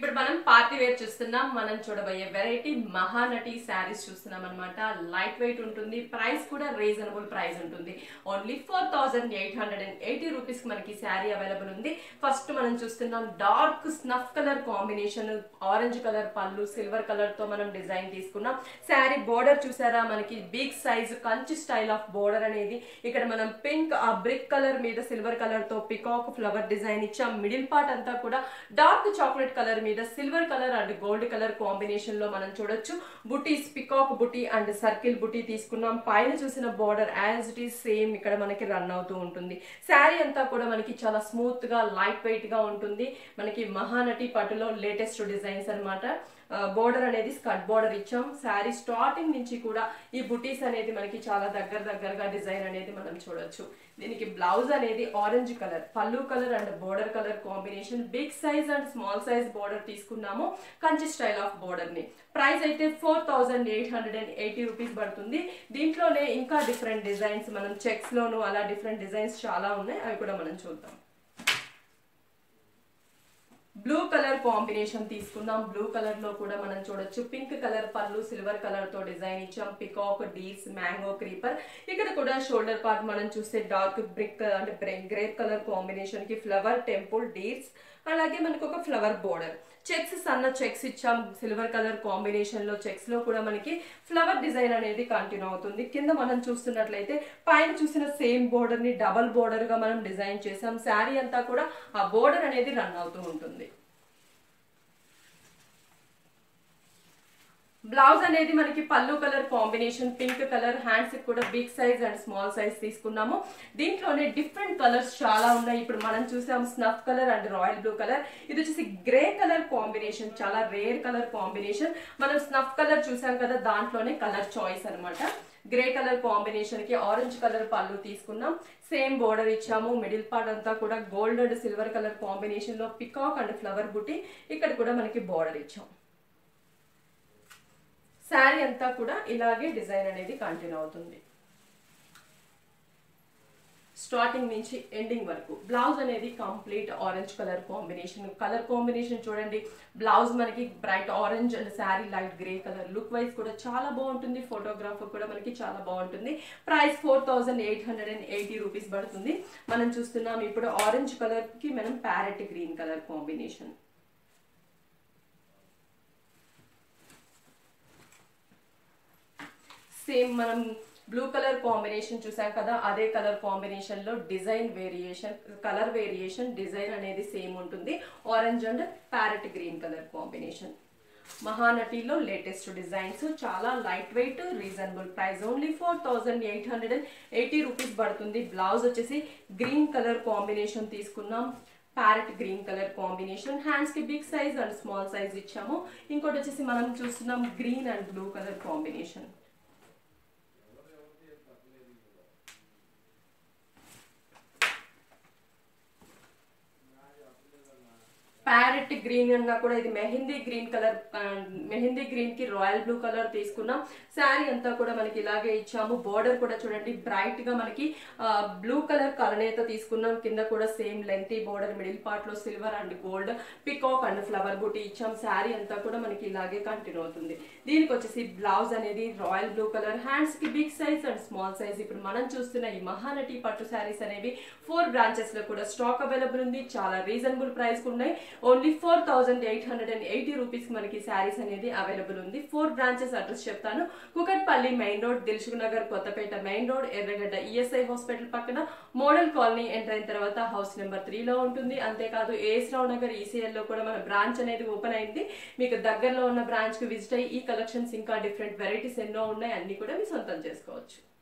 ఇప్పుడు మనం party wear చూస్తున్నాం మనం చూడబోయే వెరైటీ మహానటి శారీస్ చూస్తున్నాం అనమాట లైట్ వెయిట్ ఉంటుంది ప్రైస్ కూడా రీజనబుల్ ప్రైస్ ఉంటుంది only four thousand eight hundred and eighty rupees కి మనకి శారీ అవైలబుల్ ఉంది ఫస్ట్ మనం చూస్తున్నాం dark snuff colour combination orange colour pallu silver colour తో మనం డిజైన్ తీసుకున్నాం శారీ బోర్డర్ చూసారా మనకి big size Kanchi style of border అనేది ఇక్కడ మనం పింక్ ఆ బ్రిక్ కలర్ మీద సిల్వర్ కలర్ తో పికాక్ ఫ్లవర్ డిజైన్ ఇచ్చాం మిడిల్ పార్ట్ అంతా కూడా డార్క్ చాక్లెట్ కలర్ మీద silver colour and gold colour combination లో మనం చూడొచ్చు బుటీస్ పికాక్ బుటీ అండ్ సర్కిల్ బుటీ తీసుకున్నాం పైన చూసిన border as it is same ఇక్కడ మనకి రన్ అవుతూ ఉంటుంది శారీ అంతా కూడా మనకి చాలా స్మూత్ గా లైట్ వెయిట్ గా ఉంటుంది మనకి మహానటి పట్టులో లేటెస్ట్ డిజైన్స్ అన్నమాట బోర్డర్ అనేది స్కర్ట్ బోర్డర్ ఇచ్చాం శారీ స్టార్టింగ్ నుంచి కూడా ఈ బుటీస్ అనేది మనకి చాలా దగ్గర దగ్గరగా డిజైన్ అనేది మనం చూడొచ్చు దీనికి బ్లౌజ్ అనేది orange colour pallu colour and border colour combination big size and small size border తీసుకున్నాము కంచి స్టైల్ ఆఫ్ బోర్డర్ ని ప్రైస్ అయితే four thousand eight hundred and eighty rupees పడుతుంది దీంట్లోనే ఇంకా డిఫరెంట్ డిజైన్స్ మనం చెక్స్ లోను అలా డిఫరెంట్ డిజైన్స్ చాలా ఉన్నాయి అవి కూడా మనం చూద్దాం బ్లూ కలర్ కాంబినేషన్ తీసుకుందాం బ్లూ కలర్ లో కూడా మనం చూడొచ్చు pink colour pallu silver colour తో డిజైన్ ఇచ్చాం పికాక్ డీర్స్ మ్యాంగో క్రీపర్ ఇక్కడ కూడా షోల్డర్ పార్ట్ మనం చూస్తే డార్క్ బ్రిక్ అంటే గ్రేప్ కలర్ కాంబినేషన్ కి ఫ్లవర్ టెంపుల్ డీర్స్ అలాగే మనకు ఒక ఫ్లవర్ బోర్డర్ చెక్స్ సన్న చెక్స్ ఇచ్చాం సిల్వర్ కలర్ కాంబినేషన్ లో చెక్స్ లో కూడా మనకి ఫ్లవర్ డిజైన్ అనేది కంటిన్యూ అవుతుంది కింద మనం చూస్తున్నట్లయితే పైన చూసిన సేమ్ బోర్డర్ ని డబల్ బోర్డర్ గా మనం డిజైన్ చేసాం శారీ అంతా కూడా ఆ బోర్డర్ అనేది రన్ అవుతూ ఉంటుంది బ్లౌజ్ అనేది మనకి pallu colour combination pink colour hands కూడా big size and small size తీసుకున్నాము దీంట్లోనే డిఫరెంట్ కలర్స్ చాలా ఉన్నాయి ఇప్పుడు మనం చూసాం snuff colour and royal blue colour ఇది వచ్చేసి గ్రే కలర్ కాంబినేషన్ చాలా రేర్ కలర్ కాంబినేషన్ మనం స్నఫ్ కలర్ చూసాం కదా దాంట్లోనే కలర్ చాయిస్ అనమాట గ్రే కలర్ కాంబినేషన్ కి ఆరెంజ్ కలర్ పళ్ళు తీసుకున్నాం సేమ్ బోర్డర్ ఇచ్చాము మిడిల్ పార్ట్ అంతా కూడా gold and silver colour combination లో పికాక్ అండ్ ఫ్లవర్ బుట్టి ఇక్కడ కూడా మనకి బోర్డర్ ఇచ్చాం శారీ అంతా కూడా ఇలాగే డిజైన్ అనేది కంటిన్యూ అవుతుంది స్టార్టింగ్ నుంచి ఎండింగ్ వరకు బ్లౌజ్ అనేది complete orange colour combination colour combination చూడండి బ్లౌజ్ మనకి bright orange and sari light grey colour look wise కూడా చాలా బాగుంటుంది ఫోటోగ్రాఫర్ కూడా మనకి చాలా బాగుంటుంది price four thousand eight hundred and eighty rupees పడుతుంది మనం చూస్తున్నాం ఇప్పుడు ఆరెంజ్ కలర్ కి మనం parrot green colour combination same మనం బ్లూ కలర్ కాంబినేషన్ చూసాం కదా అదే కలర్ కాంబినేషన్ లో design variation colour variation design అనేది సేమ్ ఉంటుంది orange and parrot green colour combination మహానటిలో లేటెస్ట్ డిజైన్స్ చాలా light weight reasonable price only four thousand eight hundred and eighty rupees పడుతుంది blouse వచ్చేసి గ్రీన్ కలర్ కాంబినేషన్ తీసుకున్నాం parrot green colour combination hands కి big size and small size ఇచ్చాము ఇంకోటి వచ్చేసి మనం చూస్తున్నాం green and blue colour combination parrot green అన్నా కూడా ఇది mehndi green colour mehndi green కి రాయల్ బ్లూ కలర్ తీసుకున్నాం శారీ అంతా కూడా మనకి ఇలాగే ఇచ్చాము బోర్డర్ కూడా చూడండి బ్రైట్ గా మనకి బ్లూ కలర్ కలనేత తీసుకున్నాం కింద కూడా same lengthy border middle part లో silver and gold peacock and flower బూటీ ఇచ్చాం శారీ అంతా కూడా మనకి ఇలాగే కంటిన్యూ అవుతుంది దీనికి వచ్చేసి బ్లౌజ్ అనేది రాయల్ బ్లూ కలర్ హ్యాండ్స్ కి big size and small size ఇప్పుడు మనం చూస్తున్న ఈ మహానటి పట్టు శారీస్ అనేవి ఫోర్ బ్రాంచెస్ లో కూడా స్టాక్ అవైలబుల్ ఉంది చాలా రీజనబుల్ ప్రైస్ ఉన్నాయి only four thousand eight hundred and eighty rupees మనకి శారీస్ అనేది అవైలబుల్ ఉంది ఫోర్ బ్రాంచెస్ అడ్రస్ చెప్తాను Kukatpally main road Dilsukhnagar Kothapet main road Erragadda ESI hospital పక్కన మోడల్ కాలనీ ఎంటర్ అయిన తర్వాత హౌస్ నెంబర్ త్రీలో ఉంటుంది అంతేకాదు ఏఎస్ రావు నగర్ ఈసీఎల్ లో కూడా మన బ్రాంచ్ అనేది ఓపెన్ అయింది మీకు దగ్గరలో ఉన్న బ్రాంచ్ కి విజిట్ అయ్యి ఈ కలెక్షన్స్ ఇంకా డిఫరెంట్ వెరైటీస్ ఎన్నో ఉన్నాయి అన్ని కూడా మీ సొంతం చేసుకోవచ్చు